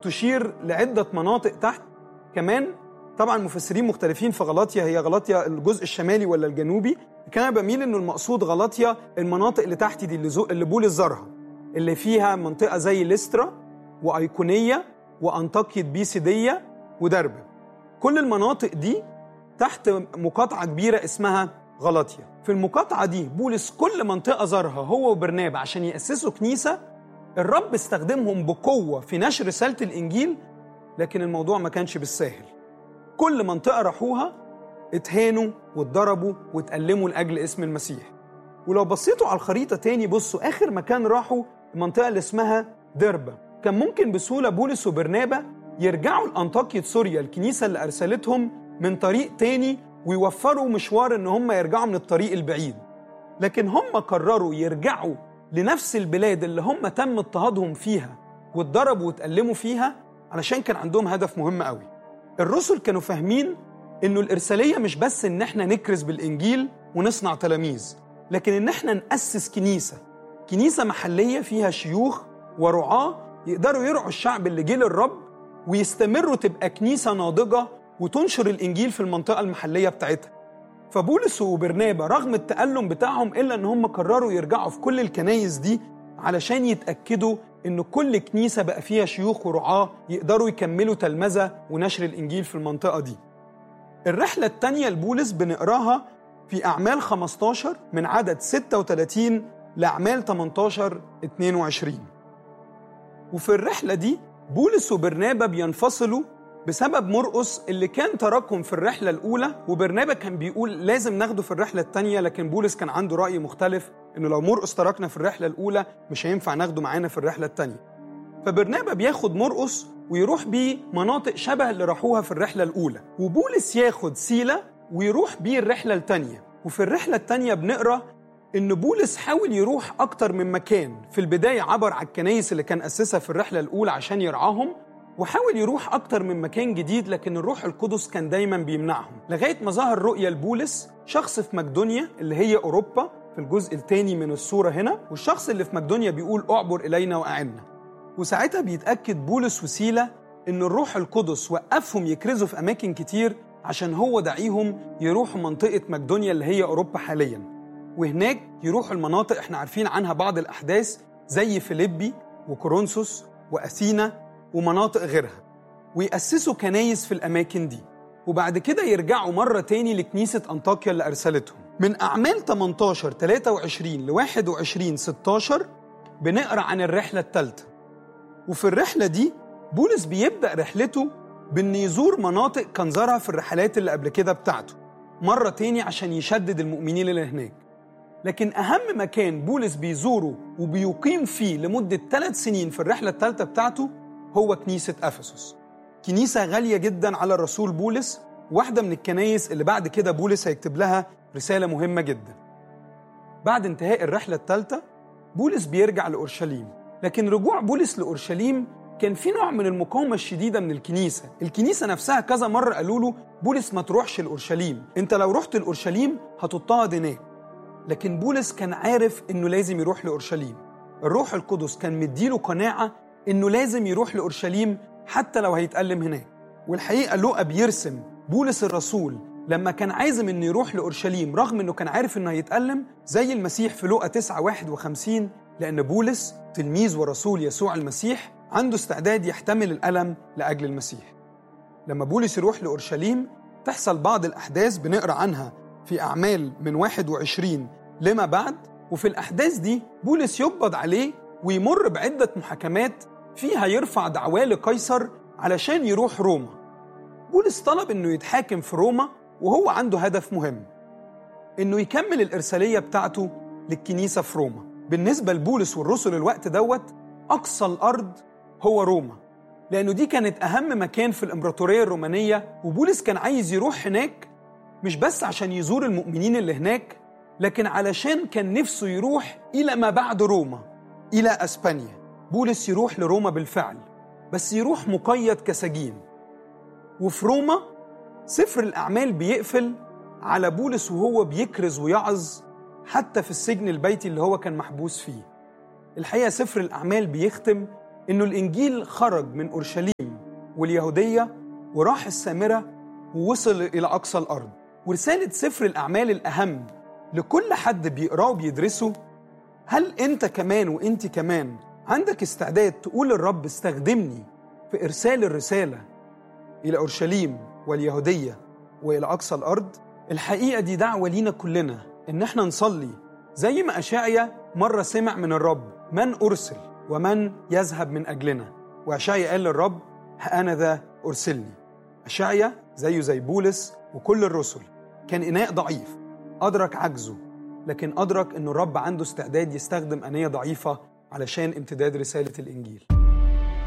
تشير لعدة مناطق تحت كمان طبعا مفسرين مختلفين في غلاطيا هي غلاطيا الجزء الشمالي ولا الجنوبي كان أنا بميل انه المقصود غلاطيا المناطق اللي تحت دي اللي, زو اللي بولس زارها اللي فيها منطقة زي ليسترا وأيقونية وأنطاكية بيسيدية ودربة كل المناطق دي تحت مقاطعة كبيرة اسمها غلاطيا في المقاطعة دي بولس كل منطقة زارها هو وبرنابا عشان يأسسوا كنيسة الرب استخدمهم بقوة في نشر رسالة الإنجيل لكن الموضوع ما كانش بالساهل كل منطقة راحوها اتهانوا واتضربوا واتألموا لأجل اسم المسيح ولو بصيتوا على الخريطة تاني بصوا آخر مكان راحوا المنطقة اللي اسمها دربة كان ممكن بسهولة بولس وبرنابا يرجعوا لأنطاكية سوريا الكنيسة اللي أرسلتهم من طريق تاني ويوفروا مشوار إن هم يرجعوا من الطريق البعيد لكن هم قرروا يرجعوا لنفس البلاد اللي هم تم اضطهادهم فيها واتضربوا واتألموا فيها علشان كان عندهم هدف مهم قوي الرسل كانوا فاهمين انه الارساليه مش بس ان احنا نكرز بالانجيل ونصنع تلاميذ لكن ان احنا ناسس كنيسه كنيسه محليه فيها شيوخ ورعاه يقدروا يرعوا الشعب اللي جه للرب ويستمروا تبقى كنيسه ناضجه وتنشر الانجيل في المنطقه المحليه بتاعتها فبولس وبرنابا رغم التألم بتاعهم إلا إن هم قرروا يرجعوا في كل الكنايس دي علشان يتأكدوا إن كل كنيسة بقى فيها شيوخ ورعاة يقدروا يكملوا تلمذة ونشر الإنجيل في المنطقة دي الرحلة التانية لبولس بنقراها في أعمال 15 من عدد 36 لأعمال 18 22 وفي الرحلة دي بولس وبرنابا بينفصلوا بسبب مرقس اللي كان تركهم في الرحلة الأولى وبرنابا كان بيقول لازم ناخده في الرحلة التانية لكن بولس كان عنده رأي مختلف إنه لو مرقس تركنا في الرحلة الأولى مش هينفع ناخده معانا في الرحلة التانية فبرنابا بياخد مرقس ويروح بيه مناطق شبه اللي راحوها في الرحلة الأولى وبولس ياخد سيلة ويروح بيه الرحلة التانية وفي الرحلة التانية بنقرأ إن بولس حاول يروح أكتر من مكان في البداية عبر على الكنايس اللي كان أسسها في الرحلة الأولى عشان يرعاهم وحاول يروح أكتر من مكان جديد لكن الروح القدس كان دايما بيمنعهم لغاية ما ظهر رؤية لبولس شخص في مقدونيا اللي هي أوروبا في الجزء الثاني من الصورة هنا والشخص اللي في مقدونيا بيقول أعبر إلينا وأعنا وساعتها بيتأكد بولس وسيلة إن الروح القدس وقفهم يكرزوا في أماكن كتير عشان هو دعيهم يروحوا منطقة مقدونيا اللي هي أوروبا حاليا وهناك يروحوا المناطق احنا عارفين عنها بعض الأحداث زي فيليبي وكورنثوس وأثينا ومناطق غيرها ويأسسوا كنايس في الأماكن دي وبعد كده يرجعوا مرة تاني لكنيسة أنطاكيا اللي أرسلتهم من أعمال 18 23 ل 21 16 بنقرأ عن الرحلة الثالثة وفي الرحلة دي بولس بيبدأ رحلته بإن يزور مناطق كان زارها في الرحلات اللي قبل كده بتاعته مرة تاني عشان يشدد المؤمنين اللي هناك لكن أهم مكان بولس بيزوره وبيقيم فيه لمدة ثلاث سنين في الرحلة الثالثة بتاعته هو كنيسة أفسس كنيسة غالية جدا على الرسول بولس واحدة من الكنايس اللي بعد كده بولس هيكتب لها رسالة مهمة جدا بعد انتهاء الرحلة الثالثة بولس بيرجع لأورشليم لكن رجوع بولس لأورشليم كان في نوع من المقاومة الشديدة من الكنيسة الكنيسة نفسها كذا مرة قالوا له بولس ما تروحش لأورشليم انت لو رحت لأورشليم هتضطهد هناك لكن بولس كان عارف انه لازم يروح لأورشليم الروح القدس كان مديله قناعة انه لازم يروح لأورشليم حتى لو هيتألم هناك والحقيقة لوقا بيرسم بولس الرسول لما كان عازم انه يروح لأورشليم رغم انه كان عارف انه هيتألم زي المسيح في لوقا 9 51 لأن بولس تلميذ ورسول يسوع المسيح عنده استعداد يحتمل الألم لأجل المسيح لما بولس يروح لأورشليم تحصل بعض الأحداث بنقرأ عنها في أعمال من 21 لما بعد وفي الأحداث دي بولس يقبض عليه ويمر بعدة محاكمات فيها يرفع دعواه لقيصر علشان يروح روما بولس طلب انه يتحاكم في روما وهو عنده هدف مهم انه يكمل الارساليه بتاعته للكنيسه في روما بالنسبه لبولس والرسل الوقت دوت اقصى الارض هو روما لانه دي كانت اهم مكان في الامبراطوريه الرومانيه وبولس كان عايز يروح هناك مش بس عشان يزور المؤمنين اللي هناك لكن علشان كان نفسه يروح الى ما بعد روما الى اسبانيا بولس يروح لروما بالفعل بس يروح مقيد كسجين وفي روما سفر الأعمال بيقفل على بولس وهو بيكرز ويعظ حتى في السجن البيتي اللي هو كان محبوس فيه الحقيقة سفر الأعمال بيختم إنه الإنجيل خرج من أورشليم واليهودية وراح السامرة ووصل إلى أقصى الأرض ورسالة سفر الأعمال الأهم لكل حد بيقراه وبيدرسه هل أنت كمان وأنت كمان عندك استعداد تقول للرب استخدمني في إرسال الرسالة إلى أورشليم واليهودية وإلى أقصى الأرض الحقيقة دي دعوة لينا كلنا إن احنا نصلي زي ما أشعيا مرة سمع من الرب من أرسل ومن يذهب من أجلنا وأشعيا قال للرب أنا ذا أرسلني أشعيا زيه زي بولس وكل الرسل كان إناء ضعيف أدرك عجزه لكن أدرك أنه الرب عنده استعداد يستخدم أنية ضعيفة علشان امتداد رسالة الإنجيل